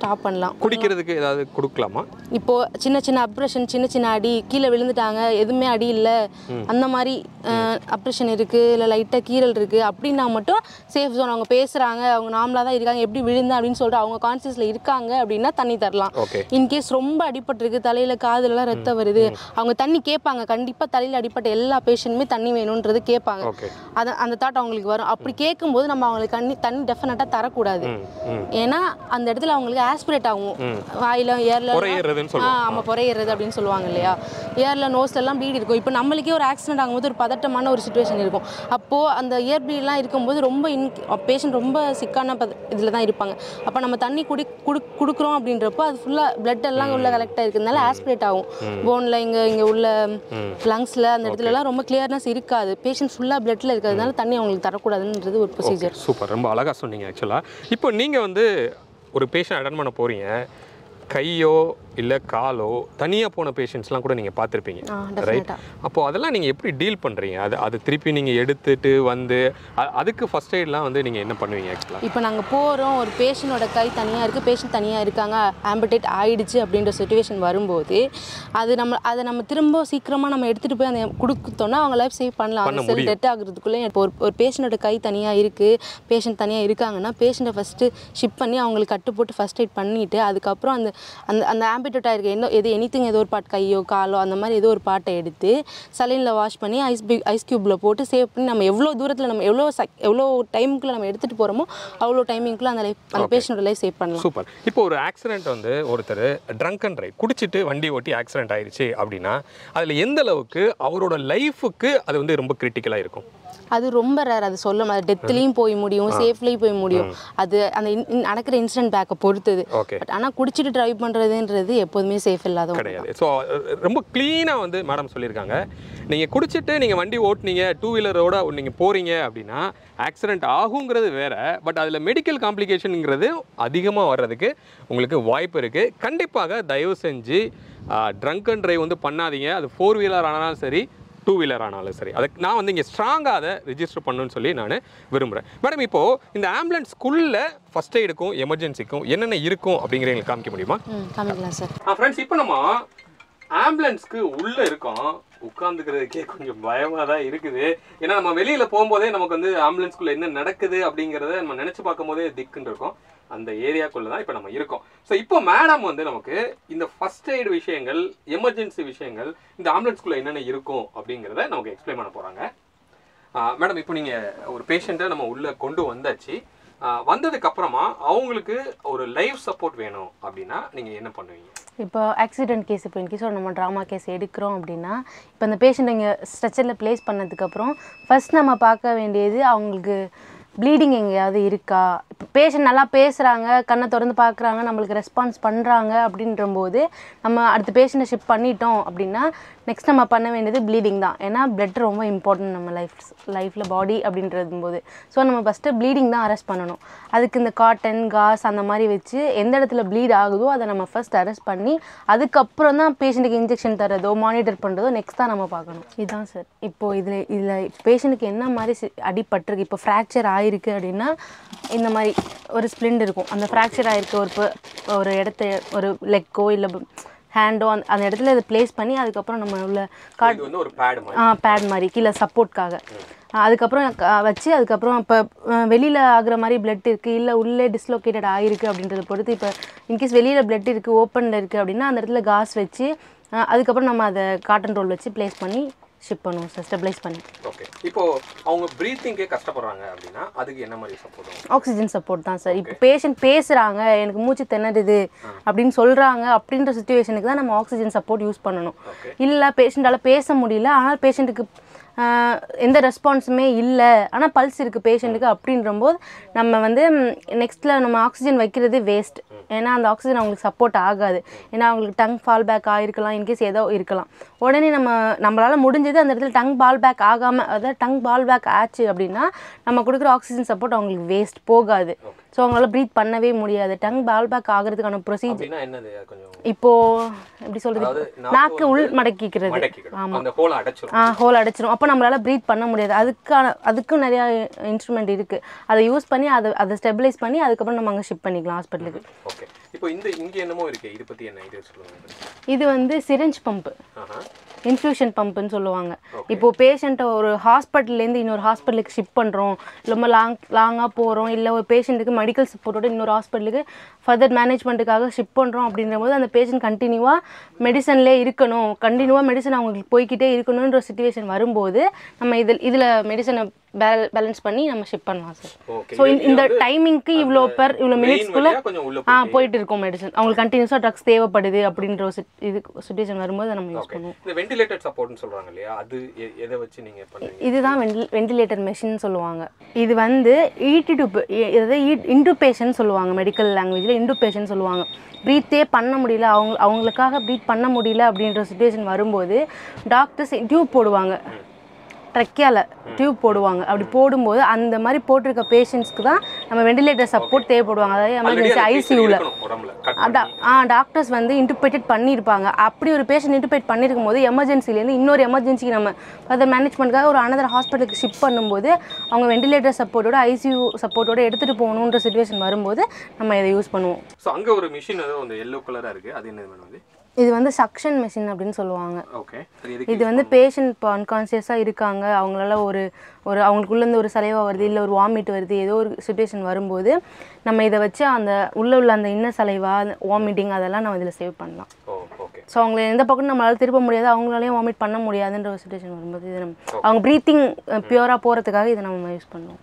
Speaker 3: ஸ்டாப் பண்ணலாம்
Speaker 2: குடிக்கிறதுக்கு ஏதாவது கொடுக்கலாமா
Speaker 3: இப்போது சின்ன சின்ன அப்ரேஷன் சின்ன சின்ன அடி கீழே விழுந்துட்டாங்க எதுவுமே அடி இல்லை அந்த மாதிரி அப்ரேஷன் இருக்குது இல்லை லைட்டாக கீரல் இருக்குது அப்படின்னா மட்டும் சேஃப் ஜோன் அவங்க பேசுகிறாங்க அவங்க நார்மலாக தான் இருக்காங்க எப்படி விழுந்து அப்படின்னு சொல்லிட்டு அவங்க கான்சியஸில் இருக்காங்க அப்படின்னா தண்ணி தரலாம்
Speaker 2: ஓகே
Speaker 3: இன்கேஸ் ரொம்ப அடிபட்டிருக்கு தலையில் காதுலலாம் ரத்தம் வருது அவங்க தண்ணி கேட்பாங்க கண்டிப்பாக தலையில் அடிப்பட்ட எல்லா பேஷண்ட்டுமே தண்ணி வேணுன்றது கேட்பாங்க
Speaker 2: ஓகே
Speaker 3: அது அந்த தாட் அவங்களுக்கு வரும் அப்படி கேட்கும்போது நம்ம அவங்களுக்கு தண்ணி தண்ணி டெஃபினட்டாக தரக்கூடாது
Speaker 2: ம் ம்
Speaker 3: ஏன்னா அந்த இடத்துல அவங்களுக்கு ஆஸ்பிரேட் ஆகும் வாயில ஏர்ல
Speaker 2: குறையிறதுன்னு
Speaker 3: ஆ
Speaker 2: சொல்லுவோம்
Speaker 3: ஆமாம் புறையிறது அப்படின்னு சொல்லுவாங்க இல்லையா ஏரில் நோஸ்லலாம் ப்ளீட் இருக்கும் இப்போ நம்மளுக்கே ஒரு ஆக்சிடென்ட் ஆகும்போது ஒரு பதட்டமான ஒரு சுச்சுவேஷன் இருக்கும் அப்போது அந்த இயர் ப்ளீட்லாம் இருக்கும்போது ரொம்ப இன் பேஷண்ட் ரொம்ப சிக்கான பத இதில் தான் இருப்பாங்க அப்போ நம்ம தண்ணி குடி குடு கொடுக்குறோம் அப்படின்றப்போ அது ஃபுல்லாக பிளட் எல்லாம் உள்ள கலெக்ட் ஆகிருக்கிறதுனால ஆஸ்பிரேட் ஆகும் போனில் இங்கே இங்கே உள்ள லங்ஸில் அந்த இடத்துலலாம் ரொம்ப கிளியர்னஸ் இருக்காது பேஷண்ட் ஃபுல்லாக பிளட்டில் இருக்கிறதுனால தண்ணி அவங்களுக்கு தரக்கூடாதுன்றது ஒரு ப்ரொசீஜர்
Speaker 2: சூப்பர் ரொம்ப அழகாக சொன்னீங்க ஆக்சுவலாக இப்போ நீங்கள் வந்து ஒரு பேஷண்ட் அட்டன் பண்ண போகிறீங்க கையோ இல்லை காலோ தனியாக போன பேஷண்ட்ஸ்லாம் கூட நீங்கள் பார்த்துருப்பீங்க
Speaker 3: ஆ
Speaker 2: ரைட்
Speaker 3: டெஃபினட்டாக
Speaker 2: அப்போ அதெல்லாம் நீங்கள் எப்படி டீல் பண்ணுறீங்க அது அது திருப்பி நீங்கள் எடுத்துட்டு வந்து அ- அதுக்கு ஃபர்ஸ்ட் எய்ட்லாம் வந்து நீங்கள் என்ன பண்ணுவீங்க ஆக்சுவலாக
Speaker 3: இப்போ நாங்கள் போகிறோம் ஒரு பேஷண்டோட கை தனியாக இருக்குது பேஷண்ட் தனியாக இருக்காங்க ஆம்பிடேட் ஆயிடுச்சு அப்படின்ற சுச்சுவேஷன் வரும்போது அது நம்ம அதை நம்ம திரும்ப சீக்கிரமாக நம்ம எடுத்துகிட்டு போய் அந்த கொடுத்தோன்னா அவங்க லைஃப் சேவ் பண்ணலாம்
Speaker 2: பண்ண
Speaker 3: அந்த செல் டெட் ஆகுறதுக்குள்ளே இப்போ ஒரு ஒரு பேஷண்டோட கை தனியாக இருக்குது பேஷண்ட் தனியாக இருக்காங்கன்னா பேஷண்ட்டை ஃபஸ்ட்டு ஷிப் பண்ணி அவங்களுக்கு கட்டு போட்டு ஃபஸ்ட் எய்ட் பண்ணிவிட்டு அதுக்கப்புறம் அந்த அந்த அந்த ஆம்பிடேட் ஆகிருக்க என்ன எது எனித்திங் ஏதோ ஒரு பாட் கையோ காலோ அந்த மாதிரி ஏதோ ஒரு பாட்டை எடுத்து சலைனில் வாஷ் பண்ணி ஐஸ் பி ஐஸ் க்யூப்பில் போட்டு சேவ் பண்ணி நம்ம எவ்வளோ தூரத்தில் நம்ம எவ்வளோ சக் எவ்வளோ டைமுக்குள்ளே நம்ம எடுத்துகிட்டு போகிறோமோ அவ்வளோ டைமிங்குள்ளே அந்த லைஃப் அந்த பேஷண்டோட லைஃப் சேவ் பண்ணலாம்
Speaker 2: சூப்பர் இப்போ ஒரு ஆக்சிடென்ட் வந்து ஒருத்தர் ட்ரங்க் அண்ட் ட்ரைவ் குடிச்சிட்டு வண்டி ஓட்டி ஆக்சிடென்ட் ஆயிடுச்சு அப்படின்னா அதில் எந்த அளவுக்கு அவரோட லைஃபுக்கு அது வந்து ரொம்ப கிரிட்டிக்கலாக இருக்கும்
Speaker 3: அது ரொம்ப ரேர் அது சொல்ல முடியாது டெத்லேயும் போய் முடியும் சேஃப்லேயும் போய் முடியும் அது அந்த in- in- நடக்கிற இன்சிடென்ட் பேக்கை பொறுத்தது
Speaker 2: ஓகே
Speaker 3: பட் ஆனால் குடிச்சிட்டு ட்ரைவ் பண்ணுறதுன்றது எப்போதுமே சேஃப் இல்லாத ஒண்ணு.
Speaker 2: கிடையாது ஸோ ரொம்ப க்ளீனாக வந்து மேடம் சொல்லியிருக்காங்க நீங்கள் குடிச்சிட்டு நீங்கள் வண்டி ஓட்டுனீங்க டூ வீலரோட நீங்கள் போகிறீங்க அப்படின்னா ஆக்சிடென்ட் ஆகுங்கிறது வேற பட் அதில் மெடிக்கல் காம்ப்ளிகேஷனுங்கிறது அதிகமாக வர்றதுக்கு உங்களுக்கு வாய்ப்பு இருக்குது கண்டிப்பாக தயவு செஞ்சு ட்ரங்க் அண்ட் ட்ரைவ் வந்து பண்ணாதீங்க அது ஃபோர் வீலர் ஆனாலும் சரி டூ வீலர் ஆனாலும் சரி அதுக்கு நான் வந்து இங்கே ஸ்ட்ராங்காக அதை ரிஜிஸ்டர் பண்ணணும்னு சொல்லி நான் விரும்புகிறேன் மேடம் இப்போது இந்த ஆம்புலன்ஸ்க்குள்ளே ஃபஸ்ட் எய்டுக்கும் எமர்ஜென்சிக்கும் என்னென்ன இருக்கும் அப்படிங்கிற எங்களுக்கு காமிக்க முடியுமா
Speaker 3: ம் காமிக்கலாம் சார்
Speaker 2: ஆ ஃப்ரெண்ட்ஸ் இப்போ நம்ம ஆம்புலன்ஸ்க்கு உள்ள இருக்கோம் உட்காந்துக்கிறதுக்கே கொஞ்சம் பயமா தான் இருக்குது ஏன்னா நம்ம வெளியில போகும்போதே நமக்கு வந்து ஆம்புலன்ஸ்குள்ள என்ன நடக்குது அப்படிங்கறத நம்ம நினைச்சு பார்க்கும் போதே திக்குன்னு இருக்கும் அந்த ஏரியாக்குள்ள தான் இப்போ நம்ம இருக்கோம் ஸோ இப்போ மேடம் வந்து நமக்கு இந்த ஃபர்ஸ்ட் எய்டு விஷயங்கள் எமர்ஜென்சி விஷயங்கள் இந்த ஆம்புலன்ஸ்குள்ள என்னென்ன இருக்கும் அப்படிங்கிறத நமக்கு எக்ஸ்பிளைன் பண்ண போறாங்க மேடம் இப்போ நீங்க ஒரு பேஷண்ட்டை நம்ம உள்ள கொண்டு வந்தாச்சு ஆ, வந்ததுக்கு அப்புறமா அவங்களுக்கு ஒரு லைஃப் சப்போர்ட் வேணும் அப்படின்னா நீங்க என்ன பண்ணுவீங்க
Speaker 3: இப்போ ஆக்சிடென்ட் கேஸ் இப்போ இன்கேஸ் நம்ம ட்ராமா கேஸ் எடுக்கிறோம் அப்படின்னா இப்போ அந்த பேஷண்ட் இங்கே ஸ்ட்ரெச்சரில் ப்ளேஸ் பண்ணதுக்கப்புறம் ஃபர்ஸ்ட் நம்ம பார்க்க வேண்டியது அவங்களுக்கு ப்ளீடிங் எங்கேயாவது இருக்கா இப்போ பேஷண்ட் நல்லா பேசுகிறாங்க கண்ணை திறந்து பார்க்குறாங்க நம்மளுக்கு ரெஸ்பான்ஸ் பண்ணுறாங்க அப்படின்றம்போது நம்ம அடுத்த பேஷண்ட்டை ஷிஃப்ட் பண்ணிட்டோம் அப்படின்னா நெக்ஸ்ட் நம்ம பண்ண வேண்டியது ப்ளீடிங் தான் ஏன்னா பிளட் ரொம்ப இம்பார்ட்டன்ட் நம்ம லைஃப் லைஃப்பில் பாடி அப்படின்றது போது ஸோ நம்ம ஃபஸ்ட்டு ப்ளீடிங் தான் அரெஸ்ட் பண்ணணும் அதுக்கு இந்த காட்டன் காஸ் அந்த மாதிரி வச்சு எந்த இடத்துல ப்ளீட் ஆகுதோ அதை நம்ம ஃபர்ஸ்ட் அரெஸ்ட் பண்ணி அதுக்கப்புறம் தான் பேஷண்ட்டுக்கு இன்ஜெக்ஷன் தரதோ மானிட்டர் பண்ணுறதோ நெக்ஸ்ட் தான் நம்ம பார்க்கணும் இதுதான் சார் இப்போ இதில் இதில் பேஷண்ட்டுக்கு என்ன மாதிரி சி- அடிபட்டிருக்கு இப்போ ஃப்ராக்சர் ஆயிருக்கு அப்படின்னா இந்த மாதிரி ஒரு ஸ்ப்ளிண்ட் இருக்கும் அந்த ஃப்ராக்சர் ஆயிருக்கு ஒரு ப- ஒரு இடத்த ஒரு லெக்கோ இல்லை ஹேண்டோ அந்த அந்த இடத்துல இதை ப்ளேஸ் பண்ணி அதுக்கப்புறம் நம்ம உள்ள காட்
Speaker 2: இது வந்து ஒரு பேட் மாதிரி
Speaker 3: ஆ பேட் மாதிரி கீழே சப்போர்ட்காக அதுக்கப்புறம் க- வச்சு அதுக்கப்புறம் இப்போ வெளியில் ஆகுற மாதிரி பிளட் இருக்குது இல்லை உள்ளே டிஸ்லோகேட்டட் ஆகிருக்கு அப்படின்றத பொறுத்து இப்போ இன்கேஸ் வெளியில் பிளட் இருக்குது ஓப்பனில் இருக்குது அப்படின்னா அந்த இடத்துல காஸ் வச்சு ஆ, அதுக்கப்புறம் நம்ம அதை காட்டன் ரோல் வச்சு ப்ளேஸ் பண்ணி ஷிப் பண்ணுவோம் சார் ஸ்டெபிளைஸ் பண்ணி
Speaker 2: ஓகே இப்போ அவங்க ப்ரீத்திங்கே கஷ்டப்படுறாங்க அப்படின்னா அதுக்கு என்ன மாதிரி சப்போர்ட்
Speaker 3: ஆக்சிஜன் சப்போர்ட் தான் சார் இப்போ பேஷண்ட் பேசுகிறாங்க எனக்கு மூச்சு திணறுது அப்படின்னு சொல்கிறாங்க அப்படின்ற சுச்சுவேஷனுக்கு தான் நம்ம ஆக்சிஜன் சப்போர்ட் யூஸ் பண்ணணும்
Speaker 2: ஓகே
Speaker 3: இல்லை பேஷண்ட்டால் பேச முடியல ஆனால் பேஷண்ட்டுக்கு எந்த ரெஸ்பான்ஸுமே இல்லை ஆனால் பல்ஸ் இருக்குது பேஷண்ட்டுக்கு அப்படின்றம்போது நம்ம வந்து நெக்ஸ்ட்டில் நம்ம ஆக்சிஜன் வைக்கிறது வேஸ்ட் ஏன்னா அந்த ஆக்சிஜன் அவங்களுக்கு சப்போர்ட் ஆகாது ஏன்னா அவங்களுக்கு டங் ஃபால் பேக் ஆகிருக்கலாம் இன்கேஸ் ஏதோ இருக்கலாம் உடனே நம்ம நம்மளால் முடிஞ்சது அந்த இடத்துல டங் பால் பேக் ஆகாமல் அதாவது டங் பால் பேக் ஆச்சு அப்படின்னா நம்ம கொடுக்குற ஆக்சிஜன் சப்போர்ட் அவங்களுக்கு வேஸ்ட் போகாது ஸோ அவங்களால ப்ரீத் பண்ணவே முடியாது டங் பால் பேக் ஆகிறதுக்கான ப்ரொசீஜர்
Speaker 2: அப்படின்னா என்னது கொஞ்சம்
Speaker 3: இப்போ எப்படி சொல்றது
Speaker 2: அதாவது
Speaker 3: நாக்கு உள் மடக்கிக்கிறது
Speaker 2: மடக்கிக்கணும் அந்த ஹோலை அடைச்சிரும்
Speaker 3: ஆ ஹோல் அடைச்சிரும் அப்போ நம்மளால ப்ரீத் பண்ண முடியாது அதுக்கான அதுக்கும் நிறையா இன்ஸ்ட்ருமெண்ட் இருக்குது அதை யூஸ் பண்ணி அதை அதை ஸ்டெபிலைஸ் பண்ணி அதுக்கப்புறம் நம்ம அங்கே ஷிப் பண்ணிக்கலாம் ஹாஸ்பிட்டலுக்கு
Speaker 2: ஓகே இப்போ இப்போ இந்த இங்க என்னமோ இருக்கு இது பத்தி என்ன ஐடியா சொல்லுங்க
Speaker 3: இது வந்து சிரஞ்ச் பம்பு
Speaker 2: ஆஹா
Speaker 3: இன்ஃப்யூஷன் பம்புன்னு சொல்லுவாங்க இப்போ பேஷண்ட்டை ஒரு ஹாஸ்பிட்டல்லேருந்து இன்னொரு ஹாஸ்பிட்டலுக்கு ஷிஃப்ட் பண்ணுறோம் ரொம்ப லாங் லாங்காக போகிறோம் இல்லை ஒரு பேஷண்ட்டுக்கு மெடிக்கல் சப்போர்ட்டோட இன்னொரு ஹாஸ்பிட்டலுக்கு ஃபர்தர் மேனேஜ்மெண்ட்டுக்காக ஷிஃப்ட் பண்ணுறோம் அப்படின்ற போது அந்த பேஷண்ட் கண்டினியூவாக மெடிசன்லேயே இருக்கணும் கண்டினியூவாக மெடிசன் அவங்களுக்கு போய்க்கிட்டே இருக்கணுன்ற சுச்சுவேஷன் வரும்போது நம்ம இதில் இதில் மெடிசனை பேலன்ஸ் பண்ணி நம்ம ஷிஃப்ட் பண்ணலாம் சார்
Speaker 2: ஓகே
Speaker 3: ஸோ இந்த டைமிங்க்கு இவ்வளோ பெர் இவ்வளோ மினிட்ஸ்க்குள்ளே
Speaker 2: கொஞ்சம் உள்ள
Speaker 3: ஆ போயிட்டு இருக்கும் மெடிசன் அவங்களுக்கு கண்டினியூஸாக ட்ரக்ஸ் தேவைப்படுது அப்படின்ற ஒரு sit- இது சுச்சுவேஷன் வரும்போது அதை நம்ம யூஸ் பண்ணுவோம்
Speaker 2: இந்த வென்டிலேட்டர் சப்போர்ட்னு சொல்றாங்க இல்லையா அது எ- எதை வச்சு நீங்க பண்ணுவீங்க
Speaker 3: இதுதான் வெண்டில் வெண்டிலேட்டர் மெஷின் சொல்லுவாங்க இது வந்து ஈட்டி டு அதாவது இன்டுபேஷன் சொல்லுவாங்க மெடிக்கல் லாங்குவேஜில் இன்டுபேஷன் சொல்லுவாங்க ப்ரீத்தே பண்ண முடியல அவங்க அவங்களுக்காக ப்ரீத் பண்ண முடியல அப்படின்ற சுச்சுவேஷன் வரும்போது டாக்டர்ஸ் டியூப் போடுவாங்க ட்ரக்கியால் டியூப் போடுவாங்க அப்படி போடும்போது அந்த மாதிரி போட்டிருக்க பேஷண்ட்ஸ்க்கு தான் நம்ம வெண்டிலேட்டர் சப்போர்ட் தேவைப்படுவாங்க அதாவது
Speaker 2: Already
Speaker 3: எமர்ஜென்சி
Speaker 2: அந்த pressure
Speaker 3: ஐசியூவில்
Speaker 2: இருக்கணும் உடம்புல cut
Speaker 3: அதான் ஆ டாக்டர்ஸ் வந்து இன்டிபேட்டட் பண்ணியிருப்பாங்க அப்படி ஒரு பேஷண்ட் இன்டிபேட் பண்ணியிருக்கும் போது எமர்ஜென்சிலேருந்து இன்னொரு எமர்ஜென்சிக்கு நம்ம அதை மேனேஜ்மெண்ட்காக ஒரு அனதர் ஹாஸ்பிட்டலுக்கு ஷிஃப்ட் பண்ணும்போது அவங்க வெண்டிலேட்டர் சப்போர்ட்டோட ஐசியூ சப்போர்ட்டோட எடுத்துகிட்டு போகணுன்ற சுச்சுவேஷன் வரும்போது நம்ம இதை யூஸ் பண்ணுவோம்
Speaker 2: ஸோ அங்க ஒரு மிஷின் ஏதோ அந்த எல்லோ கலரா இருக்கு அது என்னது மேடம் அது
Speaker 3: இது வந்து சக்ஷன் மெஷின் அப்படின்னு சொல்லுவாங்க
Speaker 2: ஓகே அது எதுக்கு
Speaker 3: இது வந்து பேஷண்ட் இப்போ அன்கான்சியஸாக இருக்காங்க அவங்களால ஒரு ஒரு அவங்களுக்குள்ளேருந்து ஒரு சலைவா வருது இல்லை ஒரு வாமிட் வருது ஏதோ ஒரு சுச்சுவேஷன் வரும்போது நம்ம இதை வச்சு அந்த உள்ளே உள்ள அந்த இன்ன சலைவா வாமிட்டிங் அதெல்லாம் நம்ம இதில் சேவ் பண்ணலாம்
Speaker 2: ஓ ஓகே
Speaker 3: ஸோ அவங்கள எந்த பக்கம் நம்மளால திருப்ப முடியாது அவங்களாலையும் வாமிட் பண்ண முடியாதுன்ற ஒரு சுச்சுவேஷன் வரும்போது இது நம்ம அவங்க ப்ரீத்திங் பியூராக போகிறதுக்காக இதை நம்ம யூஸ் பண்ணுவோம்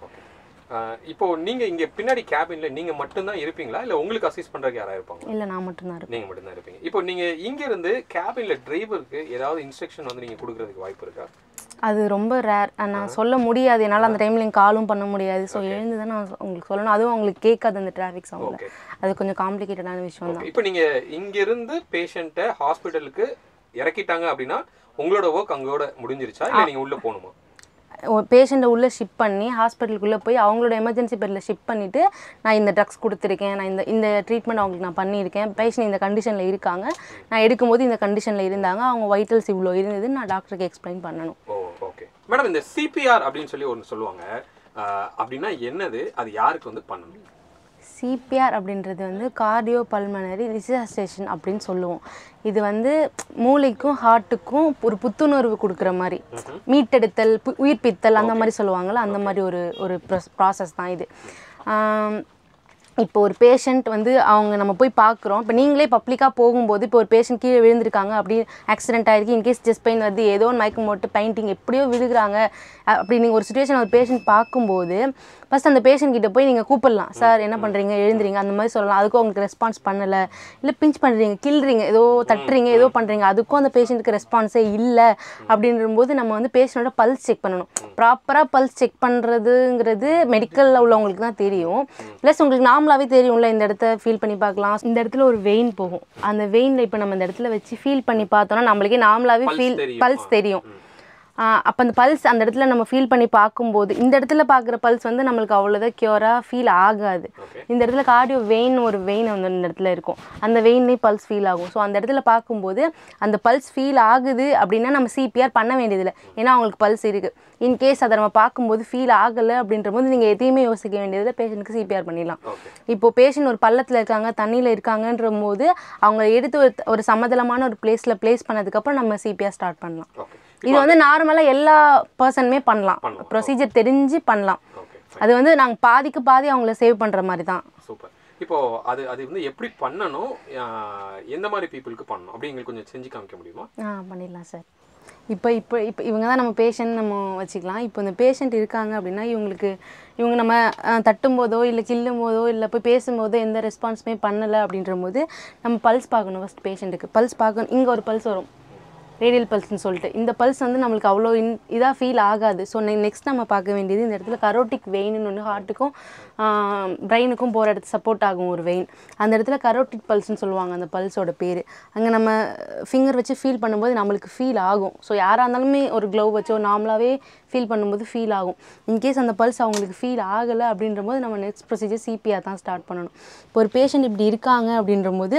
Speaker 2: இப்போ நீங்க இங்க பின்னாடி கேபின்ல நீங்க மட்டும்தான் இருப்பீங்களா இல்ல உங்களுக்கு அசிஸ்ட் பண்றதுக்கு யாரா இருப்பாங்க
Speaker 3: இல்லை நான் மட்டும்தான் இருப்பேன்
Speaker 2: நீங்க மட்டும்தான் இருப்பீங்க இப்போ நீங்க இங்க இருந்து கேபின்ல டிரைவருக்கு ஏதாவது இன்ஸ்ட்ரக்ஷன் வந்து நீங்க கொடுக்கறதுக்கு வாய்ப்பு இருக்கா
Speaker 3: அது ரொம்ப ரேர் நான் சொல்ல முடியாது என்னால் அந்த டைமில் எங்கள் காலும் பண்ண முடியாது ஸோ எழுந்து தான் நான் உங்களுக்கு சொல்லணும் அதுவும் அவங்களுக்கு கேட்காது அந்த டிராஃபிக் சவுண்டில்
Speaker 2: Okay.
Speaker 3: அது கொஞ்சம் காம்ப்ளிகேட்டடான விஷயம் தான்
Speaker 2: ஓகே இப்போ நீங்க இங்க இருந்து பேஷண்ட்டை ஹாஸ்பிட்டலுக்கு இறக்கிட்டாங்க அப்படின்னா உங்களோட ஒர்க் அங்கோட முடிஞ்சிருச்சா இல்ல நீங்க உள்ள போகணுமா
Speaker 3: பேஷண்ட்டை உள்ளே ஷிப் பண்ணி ஹாஸ்பிட்டலுக்குள்ளே போய் அவங்களோட எமர்ஜென்சி பெட்டில் ஷிப் பண்ணிவிட்டு நான் இந்த ட்ரக்ஸ் கொடுத்துருக்கேன் நான் இந்த இந்த ட்ரீட்மெண்ட் அவங்களுக்கு நான் பண்ணியிருக்கேன் பேஷண்ட் இந்த கண்டிஷனில் இருக்காங்க நான் எடுக்கும்போது இந்த கண்டிஷனில் இருந்தாங்க அவங்க வைட்டல்ஸ் இவ்வளோ இருந்தது நான் டாக்டருக்கு எக்ஸ்பிளைன் பண்ணணும்
Speaker 2: ஓ ஓகே மேடம் இந்த சிபிஆர் அப்படின்னு சொல்லி ஒன்று சொல்லுவாங்க ஆஹ் அப்படின்னா என்னது அது யாருக்கு வந்து பண்ணணும்
Speaker 3: சிபிஆர் அப்படின்றது வந்து கார்டியோ பல்மனரி ரிசஸ்டேஷன் அப்படின்னு சொல்லுவோம் இது வந்து மூளைக்கும் ஹார்ட்டுக்கும் ஒரு புத்துணர்வு கொடுக்குற மாதிரி மீட்டெடுத்தல் பு- உயிர்ப்பித்தல் அந்த மாதிரி சொல்லுவாங்கள்ல அந்த மாதிரி ஒரு ஒரு ப்ராசஸ் தான் இது ஆம், இப்போ ஒரு பேஷண்ட் வந்து அவங்க நம்ம போய் பார்க்குறோம் இப்போ நீங்களே பப்ளிக்காக போகும்போது இப்போ ஒரு பேஷண்ட் கீழே விழுந்திருக்காங்க அப்படி ஆக்சிடென்ட் ஆயிருக்கு இன்கேஸ் ஜஸ்ட் பெயின் வருது ஏதோ ஒரு மயக்கம் போட்டு பெயிண்டிங் எப்படியோ விழுகிறாங்க அ- அப்படி நீங்கள் ஒரு சுச்சுவேஷன் ஒரு பேஷண்ட் பார்க்கும்போது ஃபஸ்ட் அந்த பேஷண்ட் கிட்ட போய் நீங்கள் கூப்பிடலாம் சார் என்ன பண்ணுறீங்க எழுந்துறீங்க அந்த மாதிரி சொல்லலாம் அதுக்கும் அவங்களுக்கு ரெஸ்பான்ஸ் பண்ணலை இல்லை பிஞ்ச் பண்ணுறீங்க கிள்றீங்க ஏதோ தட்டுறீங்க ஏதோ பண்ணுறீங்க அதுக்கும் அந்த பேஷண்ட்டுக்கு ரெஸ்பான்ஸே இல்லை அப்படின்றபோது நம்ம வந்து பேஷண்ட்டோட பல்ஸ் செக் பண்ணணும் ப்ராப்பராக பல்ஸ் செக் பண்ணுறதுங்கிறது மெடிக்கலில் உள்ளவங்களுக்கு தான் தெரியும் ப்ளஸ் உங்களுக்கு நார்மலாகவே தெரியும்ல இந்த இடத்த ஃபீல் பண்ணி பார்க்கலாம் இந்த இடத்துல ஒரு வெயின் போகும் அந்த வெயினில் இப்போ நம்ம இந்த இடத்துல வச்சு ஃபீல் பண்ணி பார்த்தோம்னா நம்மளுக்கே நார்மலாகவே
Speaker 2: Pulse
Speaker 3: ஃபீல்
Speaker 2: தெரியும்.
Speaker 3: பல்ஸ் தெரியும் அப்போ அந்த பல்ஸ் அந்த இடத்துல நம்ம ஃபீல் பண்ணி பார்க்கும்போது இந்த இடத்துல பார்க்குற பல்ஸ் வந்து நம்மளுக்கு அவ்வளோதான் க்யூராக ஃபீல் ஆகாது இந்த இடத்துல கார்டியோ வெயின் ஒரு வெயின் வந்து இந்த இடத்துல இருக்கும் அந்த வெயின்லேயே பல்ஸ் ஃபீல் ஆகும் ஸோ அந்த இடத்துல பார்க்கும்போது அந்த பல்ஸ் ஃபீல் ஆகுது அப்படின்னா நம்ம சிபிஆர் பண்ண வேண்டியதில்லை ஏன்னா அவங்களுக்கு பல்ஸ் இருக்குது இன்கேஸ் அதை நம்ம பார்க்கும்போது ஃபீல் ஆகலை அப்படின்ற போது நீங்கள் எதையுமே யோசிக்க வேண்டியதில்லை பேஷண்ட்டுக்கு சிபிஆர் பண்ணிடலாம்
Speaker 2: ஓகே
Speaker 3: இப்போ பேஷண்ட் ஒரு பள்ளத்தில் இருக்காங்க தண்ணியில் இருக்காங்கன்ற போது அவங்க எடுத்து ஒரு ஒரு சமதளமான ஒரு பிளேஸில் பிளேஸ் பண்ணதுக்கப்புறம் நம்ம சிபிஆர் ஸ்டார்ட் பண்ணலாம்
Speaker 2: ஓகே
Speaker 3: இது வந்து நார்மலாக எல்லா பர்சனுமே பண்ணலாம்
Speaker 2: பண்ணலாம்.
Speaker 3: ப்ரொசீஜர் தெரிஞ்சு பண்ணலாம்
Speaker 2: ஓகே
Speaker 3: அது வந்து நாங்கள் பாதிக்கு பாதி அவங்கள சேவ் பண்ணுற மாதிரி தான்
Speaker 2: சூப்பர் இப்போ அது அது வந்து எப்படி பண்ணணும் ஆஹ் எந்த மாதிரி பீப்புளுக்கு பண்ணணும் அப்படி எங்களுக்கு கொஞ்சம் செஞ்சு காமிக்க முடியுமா
Speaker 3: ஆ பண்ணிடலாம் சார் இப்போ இப்போ இப்போ இவங்க தான் நம்ம பேஷண்ட் நம்ம வச்சுக்கலாம் இப்போ இந்த பேஷண்ட் இருக்காங்க அப்படின்னா இவங்களுக்கு இவங்க நம்ம அஹ், தட்டும் போதோ இல்லை கிள்ளும் போதோ இல்லை போய் பேசும்போதோ எந்த ரெஸ்பான்ஸுமே பண்ணலை அப்படின்ற போது நம்ம பல்ஸ் பார்க்கணும் ஃபஸ்ட் பேஷண்ட்டுக்கு பல்ஸ் பார்க்கணும் இங்கே ஒரு பல்ஸ் வரும் ரேடியல் பல்ஸ்னு சொல்லிட்டு இந்த பல்ஸ் வந்து நம்மளுக்கு அவ்வளோ இன் இதாக ஃபீல் ஆகாது ஸோ நெக்ஸ்ட் நம்ம பார்க்க வேண்டியது இந்த இடத்துல கரோட்டிக் வெயின்னு ஒன்று ஹார்ட்டுக்கும் பிரெயினுக்கும் போகிற இடத்து சப்போர்ட் ஆகும் ஒரு வெயின் அந்த இடத்துல கரோட்டிக் பல்ஸ்னு சொல்லுவாங்க அந்த பல்ஸோட பேர் அங்கே நம்ம ஃபிங்கர் வச்சு ஃபீல் பண்ணும்போது நம்மளுக்கு ஃபீல் ஆகும் ஸோ யாராக இருந்தாலுமே ஒரு க்ளவ் வச்சோ நார்மலாகவே ஃபீல் பண்ணும்போது ஃபீல் ஆகும் இன்கேஸ் அந்த பல்ஸ் அவங்களுக்கு ஃபீல் ஆகலை அப்படின்ற போது நம்ம நெக்ஸ்ட் ப்ரொசீஜர் சிபிஆர் தான் ஸ்டார்ட் பண்ணணும் இப்போ ஒரு பேஷண்ட் இப்படி இருக்காங்க அப்படின்ற போது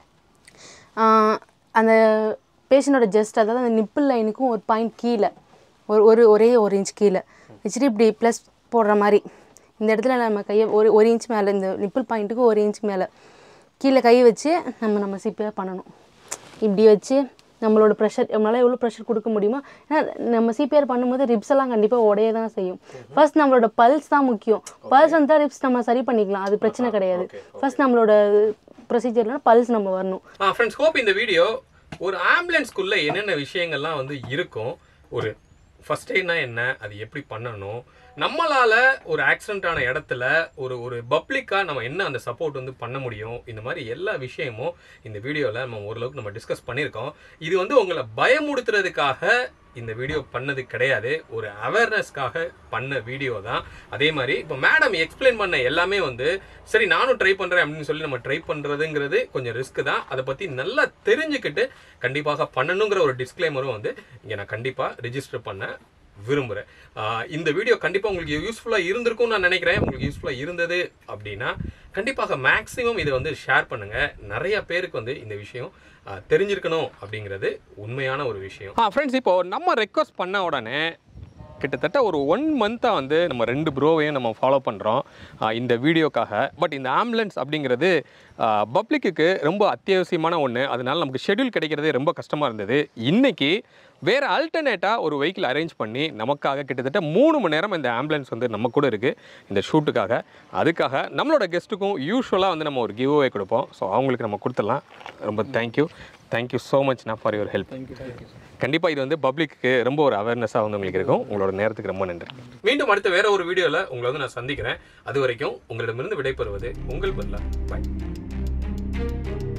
Speaker 3: ஆஹ் அந்த பேஷண்ட்டோட ஜஸ்ட் அதாவது அந்த நிப்பிள் லைனுக்கும் ஒரு பாயிண்ட் கீழே ஒரு ஒரு ஒரே ஒரு இன்ச் கீழே வச்சுட்டு இப்படி ப்ளஸ் போடுற மாதிரி இந்த இடத்துல நம்ம கையை ஒரு ஒரு இன்ச் மேலே இந்த நிப்பிள் பாயிண்ட்டுக்கு ஒரு இன்ச் மேலே கீழே கை வச்சு நம்ம நம்ம சிபிஆர் பண்ணணும் இப்படி வச்சு நம்மளோட ப்ரெஷர் நம்மளால் எவ்வளோ ப்ரெஷர் கொடுக்க முடியுமோ ஏன்னா நம்ம சிபிஆர் பண்ணும்போது ரிப்ஸ் எல்லாம் கண்டிப்பாக உடைய தான் செய்யும் ஃபர்ஸ்ட் நம்மளோட பல்ஸ் தான் முக்கியம் பல்ஸ் வந்தால் ரிப்ஸ் நம்ம சரி பண்ணிக்கலாம் அது பிரச்சனை கிடையாது ஃபர்ஸ்ட் நம்மளோட ப்ரொசீஜரில் பல்ஸ் நம்ம வரணும்
Speaker 2: ஆ ஃப்ரெண்ட்ஸ் ஹோப் இந்த வீடியோ ஒரு ஆம்புலன்ஸ்க்குள்ள என்னென்ன விஷயங்கள்லாம் வந்து இருக்கும் ஒரு ஃபர்ஸ்ட் எய்ட்னா என்ன அது எப்படி பண்ணணும் நம்மளால ஒரு ஆக்சிடென்ட் ஆன இடத்துல ஒரு ஒரு பப்ளிக்கா நம்ம என்ன அந்த சப்போர்ட் வந்து பண்ண முடியும் இந்த மாதிரி எல்லா விஷயமும் இந்த வீடியோவில் நம்ம ஓரளவுக்கு நம்ம டிஸ்கஸ் பண்ணியிருக்கோம் இது வந்து உங்களை பயமுடுத்துறதுக்காக இந்த வீடியோ பண்ணது கிடையாது ஒரு அவேர்னஸ்க்காக பண்ண வீடியோ தான் அதே மாதிரி இப்போ மேடம் எக்ஸ்பிளைன் பண்ண எல்லாமே வந்து சரி நானும் ட்ரை பண்ணுறேன் அப்படின்னு சொல்லி நம்ம ட்ரை பண்ணுறதுங்கிறது கொஞ்சம் ரிஸ்க் தான் அதை பற்றி நல்லா தெரிஞ்சுக்கிட்டு கண்டிப்பாக பண்ணணுங்கிற ஒரு டிஸ்க்ளைமரும் வந்து இங்கே நான் கண்டிப்பாக ரிஜிஸ்டர் பண்ண விரும்புகிறேன் ஆஹ் இந்த வீடியோ கண்டிப்பாக உங்களுக்கு யூஸ்ஃபுல்லாக இருந்திருக்கும்னு நான் நினைக்கிறேன் உங்களுக்கு யூஸ்ஃபுல்லாக இருந்தது அப்படின்னா கண்டிப்பாக மேக்ஸிமம் இதை வந்து ஷேர் பண்ணுங்கள் நிறைய பேருக்கு வந்து இந்த விஷயம் ஆஹ் தெரிஞ்சிருக்கணும் அப்படிங்கிறது உண்மையான ஒரு விஷயம் ஆ ஃப்ரெண்ட்ஸ் இப்போ நம்ம ரெக்வஸ்ட் பண்ண உடனே கிட்டத்தட்ட ஒரு ஒன் மந்த்தாக வந்து நம்ம ரெண்டு ப்ரோவையும் நம்ம ஃபாலோ பண்ணுறோம் இந்த வீடியோக்காக பட் இந்த ஆம்புலன்ஸ் அப்படிங்கிறது பப்ளிக்கு ரொம்ப அத்தியாவசியமான ஒன்று அதனால நமக்கு ஷெட்யூல் கிடைக்கிறதே ரொம்ப கஷ்டமாக இருந்தது இன்னைக்கு வேறு ஆல்டர்னேட்டாக ஒரு வெஹிக்கிள் அரேஞ்ச் பண்ணி நமக்காக கிட்டத்தட்ட மூணு மணி நேரம் இந்த ஆம்புலன்ஸ் வந்து நம்ம கூட இருக்குது இந்த ஷூட்டுக்காக அதுக்காக நம்மளோட கெஸ்ட்டுக்கும் யூஸ்வலாக வந்து நம்ம ஒரு கிவ் அவே கொடுப்போம் ஸோ அவங்களுக்கு நம்ம கொடுத்துடலாம் ரொம்ப தேங்க்யூ தேங்க்யூ ஸோ மச் நான் ஃபார் யுவர் ஹெல்ப் கண்டிப்பாக இது வந்து பப்ளிக்கு ரொம்ப ஒரு அவேர்னஸாக வந்து உங்களுக்கு இருக்கும் உங்களோட நேரத்துக்கு ரொம்ப நன்றி மீண்டும் அடுத்த வேற ஒரு வீடியோவில் உங்களை வந்து நான் சந்திக்கிறேன் அது வரைக்கும் உங்களிடமிருந்து விடைபெறுவது உங்கள் பதிலா பாய்